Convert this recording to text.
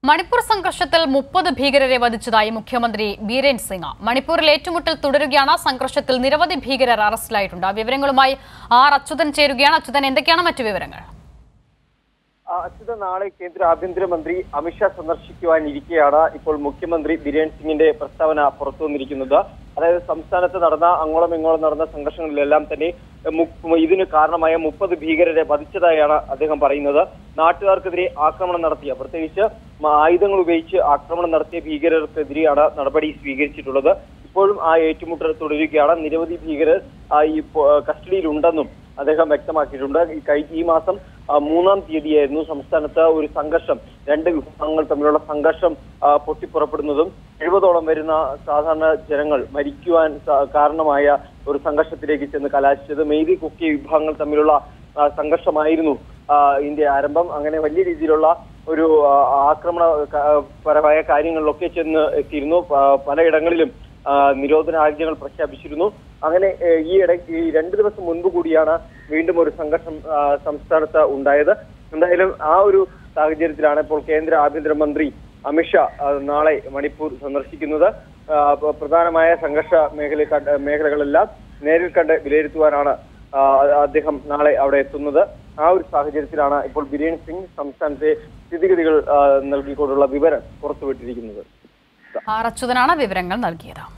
മണിപ്പൂർ സംഘർഷത്തിൽ മുപ്പത് ഭീകരരെ വധിച്ചതായി മുഖ്യമന്ത്രി ബീരേൻ സിംഗ് മണിപ്പൂരിൽ ഏറ്റുമുട്ടൽ തുടരുകയാണ് സംഘർഷത്തിൽ നിരവധി ഭീകരർ അറസ്റ്റിലായിട്ടുണ്ട് വിവരങ്ങളുമായി ആർ അച്യുതൻ ചേരുകയാണ് അച്യുതൻ എന്തൊക്കെയാണ് മറ്റു വിവരങ്ങൾ ആ, അച്യുത നാളെ കേന്ദ്ര ആഭ്യന്തരമന്ത്രി അമിത്ഷാ സന്ദർശിക്കുവാനിരിക്കെയാണ് ഇപ്പോൾ മുഖ്യമന്ത്രി ബിരേൻ സിംഗിന്റെ പ്രസ്താവന പുറത്തു വന്നിരിക്കുന്നത് അതായത് സംസ്ഥാനത്ത് നടന്ന അങ്ങോളം ഇങ്ങോളം നടന്ന സംഘർഷങ്ങളിലെല്ലാം തന്നെ മു- ഇതിന് കാരണമായ മുപ്പത് ഭീകരരെ വധിച്ചതായാണ് അദ്ദേഹം പറയുന്നത് നാട്ടുകാർക്കെതിരെ ആക്രമണം നടത്തിയ പ്രത്യേകിച്ച് മ- ആയുധങ്ങൾ ഉപയോഗിച്ച് ആക്രമണം നടത്തിയ ഭീകരർക്കെതിരെയാണ് നടപടി സ്വീകരിച്ചിട്ടുള്ളത് ഇപ്പോഴും ആ ഏറ്റുമുട്ടൽ തുടരുകയാണ് നിരവധി ഭീകരർ ആ, ഈ പോ- കസ്റ്റഡിയിലുണ്ടെന്നും അദ്ദേഹം വ്യക്തമാക്കിയിട്ടുണ്ട് ഈ കഴി- ഈ മാസം ആ, മൂന്നാം തീയതിയായിരുന്നു സംസ്ഥാനത്ത് ഒരു സംഘർഷം രണ്ട് വിഭാഗങ്ങൾ തമ്മിലുള്ള സംഘർഷം ആ, പൊട്ടിപ്പുറപ്പെടുന്നതും എഴുപതോളം വരുന്ന സാധാരണ ജനങ്ങൾ മരിക്കുവാൻ സ- കാരണമായ ഒരു സംഘർഷത്തിലേക്ക് ചെന്ന് കലാശിച്ചത് മെയ്തി കുക്കി വിഭാഗങ്ങൾ തമ്മിലുള്ള ആ, സംഘർഷമായിരുന്നു ആ, ഇതിന്റെ ആരംഭം അങ്ങനെ വലിയ രീതിയിലുള്ള ഒരു ആ, ആക്രമണ ക- പരമായ കാര്യങ്ങളിലൊക്കെ ചെന്ന് എത്തിയിരുന്നു പ- പലയിടങ്ങളിലും ആ, നിരോധനാജ്ഞകൾ പ്രഖ്യാപിച്ചിരുന്നു അങ്ങനെ ഏ, ഈ ഇട ഈ രണ്ട് ദിവസം മുൻപ് കൂടിയാണ് വീണ്ടും ഒരു സംഘർഷം ആ, സംസ്ഥാനത്ത് ഉണ്ടായത് എന്തായാലും ആ ഒരു സാഹചര്യത്തിലാണ് ഇപ്പോൾ കേന്ദ്ര ആഭ്യന്തരമന്ത്രി അമിത്ഷാ ആ, നാളെ മണിപ്പൂർ സന്ദർശിക്കുന്നത് ആ, പ- പ്രധാനമായ സംഘർഷ മേഖല കണ്ട് മേഖലകളെല്ലാം നേരിൽ കണ്ട് വിലയിരുത്തുവാനാണ് ആ, അദ്ദേഹം നാളെ അവിടെ എത്തുന്നത് ആ ഒരു സാഹചര്യത്തിലാണ് ഇപ്പോൾ ബിരേൻ സിംഗ് സംസ്ഥാനത്തെ സ്ഥിതിഗതികൾ ആ, നൽകിക്കൊണ്ടുള്ള വിവരം പുറത്തുവിട്ടിരിക്കുന്നത് ആർ അച്യുതനാണ് വിവരങ്ങൾ നൽകിയത്